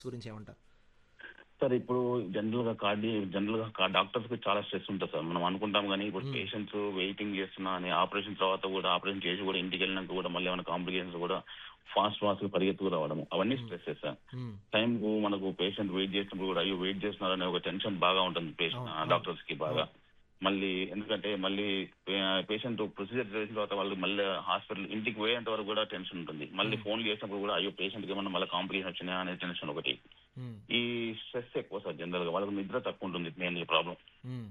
గురించి ఏమంటారు సార్ ఇప్పుడు జనరల్ గా కార్డి జనరల్ గా డాక్టర్స్ కి చాలా స్ట్రెస్ ఉంటుంది సార్ మనం అనుకుంటాం కానీ ఇప్పుడు Hmm. పేషెంట్స్ వెయిటింగ్ చేస్తున్నా అని ఆపరేషన్ తర్వాత కూడా ఆపరేషన్ చేసి కూడా ఇంటికి వెళ్ళినాక కూడా మళ్ళీ ఏమైనా కాంప్లికేషన్స్ కూడా ఫాస్ట్ ఫాస్ట్ గా పరిగెత్తుకు రావడం అవన్నీ Hmm. Stress sir hmm. Time కు మనకు పేషెంట్ వెయిట్ చేసినప్పుడు కూడా అయ్యో వెయిట్ చేస్తున్నారనే ఒక టెన్షన్ బాగా ఉంటుంది అవును, పేషెంట్ అవును. డాక్టర్స్ కి బాగా మళ్ళీ ఎందుకంటే మళ్ళీ పేషెంట్ ప్రొసీజర్ చేసిన తర్వాత వాళ్ళు మళ్ళీ హాస్పిటల్ ఇంటికి పోయేంత వరకు కూడా టెన్షన్ ఉంటుంది మళ్ళీ Hmm. ఫోన్ చేసినప్పుడు కూడా అయ్యో పేషెంట్ కి ఏమన్నా మళ్ళీ కాంప్లికేషన్ వచ్చినాయా అనే టెన్షన్ ఒకటి మ్మ్. ఈ స్ట్రెస్ ఎక్కువ సార్ జనరల్ గా వాళ్ళకి నిద్ర తక్కువ ఉంటుంది మెయిన్ ప్రాబ్లం మ్మ్.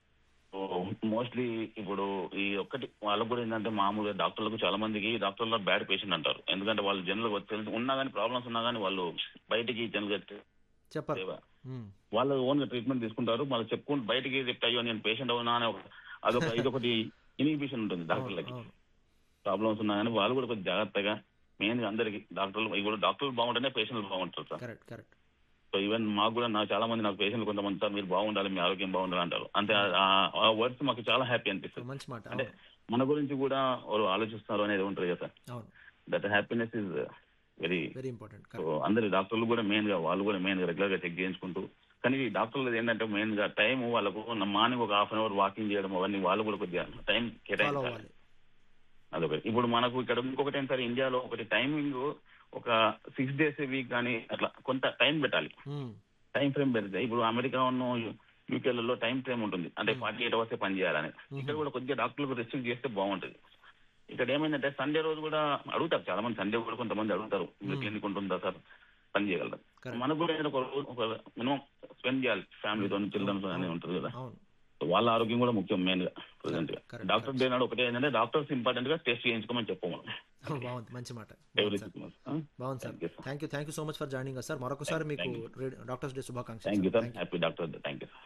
మోస్ట్లీ ఇప్పుడు ఈ ఒక్కటి వాళ్ళకు కూడా ఏంటంటే మామూలుగా డాక్టర్లకు చాలా మందికి డాక్టర్ల బ్యాడ్ పేషెంట్ అంటారు ఎందుకంటే వాళ్ళు జనరల్ గా తెలిసి ఉన్నా కానీ ప్రాబ్లమ్స్ ఉన్నా కానీ వాళ్ళు బయటికి జనరల్ గా చెప్పరు మ్మ్. వాళ్ళు ఓన్ గా ట్రీట్మెంట్ తీసుకుంటారు వాళ్ళు చెప్పుకుంటూ బయటికి చెప్తే అయ్యో నేను పేషెంట్ అవునా అని ఒక అదొక ఇదొకటి ఇనిబిషన్ ఉంటుంది అవును, డాక్టర్లకి అవును. ప్రాబ్లమ్స్ ఉన్నా కానీ వాళ్ళు కూడా కొంచెం జాగ్రత్తగా మెయిన్ గా అందరికి డాక్టర్లు ఇప్పుడు డాక్టర్లు బాగుంటేనే పేషెంట్లు బాగుంటారు sir correct correct so even మాకు కూడా నా చాలా మంది నాకు పేషెంట్లు కొంతమంది సార్ మీరు బాగుండాలి మీ ఆరోగ్యం బాగుండాలి అంటారు అంటే ఆ- ఆ వర్డ్స్ మాకు చాలా హ్యాపీ అనిపిస్తుంది మంచి మాట అంటే అవును మన గురించి కూడా వాళ్ళు ఆలోచిస్తున్నారు అనేది ఉంటుంది కదా సార్ అవును that happiness is very very important so correct అందరి డాక్టర్లు కూడా మెయిన్ గా వాళ్ళు కూడా మెయిన్ గా రెగ్యులర్ గా చెక్ చేయించుకుంటూ కానీ ఈ డాక్టర్లు ఏంటంటే మెయిన్ గా టైం వాళ్ళకు మార్నింగ్ ఒక హాఫ్ అన్ అవర్ వాకింగ్ చేయడం అవన్నీ వాళ్ళు కూడా కొద్దిగా టైం ఫాలో కేటాయించాలి అవ్వాలి అదొకటి ఇప్పుడు మనకు ఇక్కడ ఇంకొకటి ఏంటంటే ఇండియాలో ఒకటి టైమింగ్ ఒక సిక్స్ డేస్ వీక్ కానీ అట్లా కొంత టైం పెట్టాలి మ్మ్. టైం ఫ్రేమ్ పెడితే ఇప్పుడు అమెరికా యూకేలలో టైం ఫ్రేమ్ ఉంటుంది అంటే Hmm. ఫార్టీ ఎయిట్ అవర్స్ పని చేయాలని ఇక్కడ కూడా కొద్దిగా డాక్టర్లకు రెస్ట్రిక్ట్ చేస్తే బాగుంటుంది ఇక్కడ ఏమైందంటే సండే రోజు కూడా అడుగుతారు చాలా మంది సండే కూడా కొంతమంది అడుగుతారు మీరు Hmm. క్లినిక్ ఉంటుందా సార్ పని చేయగలరు Correct. మనకు కూడా ఏదైనా ఒక రోజు ఒక మినిమం స్పెండ్ చేయాలి ఫ్యామిలీతో చిల్డ్రన్స్ అని ఉంటుంది కదా అవును So వాళ్ళ ఆరోగ్యం కూడా ముఖ్యం మెయిన్ గా ప్రజెంట్ గా Correct, డాక్టర్ డే నాడు ఒకటే ఏంటంటే డాక్టర్స్ ఇంపార్టెంట్ గా టెస్ట్ చేయించుకోమని చెప్పు మనం ఓ, బాగుంది మంచి మాట ఎవ్రీ బాగుంది సార్ సిక్స్ మంత్స్ బాగుంది sir Thank you, sir. Thank you thank you so much for joining sir మరొకసారి మీకు Thank you. రే- డాక్టర్స్ డే శుభాకాంక్షలు thank you sir. Sir Thank you. Happy doctor thank you sir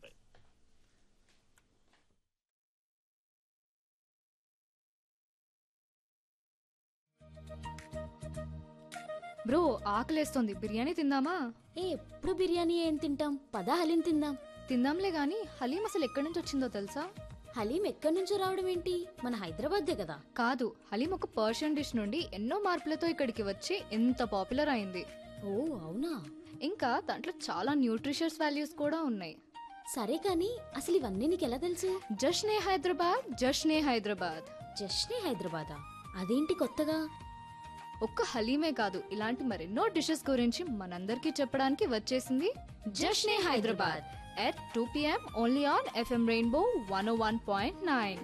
bro ఆకలేస్తోంది బిర్యానీ తిందామా ఏ ఎప్పుడు బిర్యానీ ఏం తింటాం పదా హలీం తిందాం తిందాంలే గాని హలీం అసలు ఎక్కడి నుంచి వచ్చిందో తెలుసా హలీం ఎక్కడి నుంచో రావడం ఏంటి మన హైదరాబాద్దే కదా కాదు హలీం ఒక పర్షియన్ డిష్ నుండి ఎన్నో మార్పులతో ఇక్కడికి వచ్చి ఎంత పాపులర్ అయింది ఓ అవునా ఇంకా దాంట్లో చాలా న్యూట్రిషియస్ వాల్యూస్ కూడా ఉన్నాయి సరే కానీ అసలు ఇవన్నీ నీకు ఎలా తెలుసు జష్నే హైదరాబాద్ జష్నే హైదరాబాద్ జస్ట్నే హైదరాబాదా అదేంటి కొత్తగా ఒక్క హలీమే కాదు ఇలాంటి మరెన్నో డిషెస్ గురించి మనందరికీ చెప్పడానికి వచ్చేసింది జష్నే Hyderabad at two PM only on FM rainbow one one point nine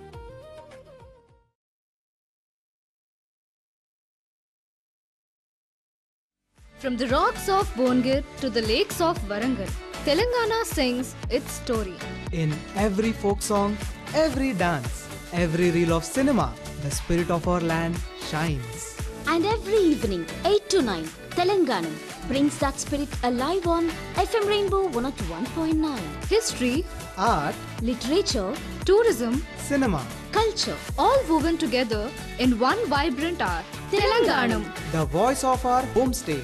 From the rocks of Bongir to the lakes of Warangal, Telangana sings its story. In every folk song, every dance, every reel of cinema, the spirit of our land shines. And every evening eight to nine Telangana brings that spirit alive on FM rainbow one at one point nine History, Art, literature tourism, cinema, culture all woven together in one vibrant art. Telanganam. the voice of our homestay.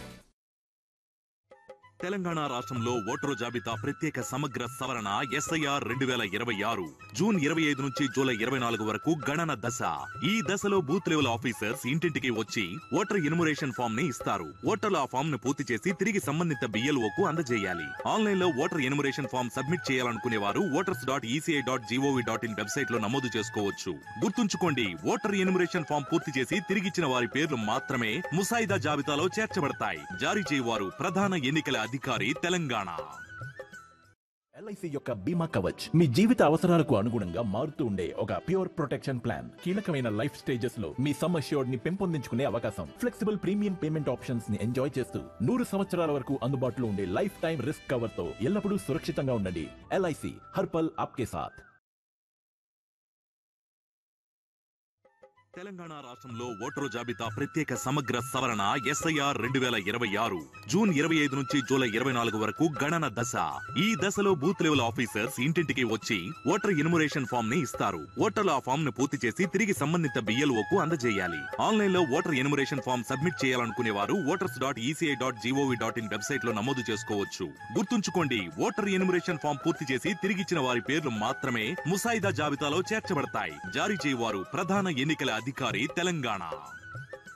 Telangana రాష్ట్రంలో voter జాబితా ప్రత్యేక సమగ్ర సవరణ SIR రెండు వేల ఇరవై ఆరు June ఇరవై ఐదు నుంచి జూలై ఇరవై నాలుగు వరకు గణన దశ ఈ దశలో బూత్ లెవెల్ ఆఫీసర్స్ ఇంటింటికి వచ్చి ఓటర్ ఎన్యుమరేషన్ ఫామ్ ని ఇస్తారు ఓటర్లు ఆ ఫామ్ ను పూర్తి చేసి తిరిగి సంబంధిత BLO కు అందజేయాలి ఆన్లైన్ లో ఓటర్ ఎన్యుమరేషన్ ఫామ్ సబ్మిట్ చేయాలనుకునే వారు voters dot ECI dot GOV dot in website లో నమోదు చేసుకోవచ్చు గుర్తుంచుకోండి ఓటర్ ఎన్యుమరేషన్ ఫామ్ పూర్తి చేసి తిరిగిచ్చిన వారి పేర్లు మాత్రమే ముసాయిదా జాబితాలో చేర్చబడతాయి జారీ చేయవారు ప్రధాన ఎన్నికల అధికారి తెలంగాణ ఎల్ఐసి యొక్క బీమా కవచ్ మీ జీవిత అవసరాలకు అనుగుణంగా మారుతూ ఉండే ఒక ప్యూర్ ప్రొటెక్షన్ ప్లాన్ కీలకమైన లైఫ్ స్టేజెస్ లో మీ సమ్ అష్యూర్డ్ ని పెంపొందించుకునే అవకాశం ఫ్లెక్సిబుల్ ప్రీమియం పేమెంట్ ఆప్షన్స్ ని ఎంజాయ్ చేస్తూ నూరు సంవత్సరాల వరకు అందుబాటులో ఉండే లైఫ్ టైం రిస్క్ కవర్ తో ఎల్లప్పుడూ సురక్షితంగా ఉండండి ఎల్ఐసి హర్పల్ ఆప్కే సాథ్ తెలంగాణ రాష్ట్రంలో ఓటరు జాబితా ప్రత్యేక సమగ్ర సవరణ ఎస్ఐఆర్ రెండు వేల ఇరవై ఆరు జూన్ ఇరవై ఐదు నుంచి జూలై ఇరవై నాలుగు వరకు గణన దశ ఈ దశలో బూత్ లెవెల్ ఆఫీసర్స్ ఇంటింటికి వచ్చి ఓటర్ ఎన్యుమరేషన్ ఫామ్ ని ఇస్తారు ఓటర్లు ఆ ఫామ్ ను పూర్తి చేసి తిరిగి సంబంధిత BLO కు అందజేయాలి ఆన్లైన్ లో ఓటర్ ఎన్యుమరేషన్ ఫామ్ సబ్మిట్ చేయాలనుకునే వారు voters dot ECI dot GOV dot in website లో నమోదు చేసుకోవచ్చు గుర్తుంచుకోండి ఓటర్ ఎన్యుమరేషన్ ఫామ్ పూర్తి చేసి తిరిగిచ్చిన వారి పేర్లు మాత్రమే ముసాయిదా జాబితాలో చేర్చబడతాయి జారీ చేయవారు ప్రధాన ఎన్నికల అధికారి తెలంగాణ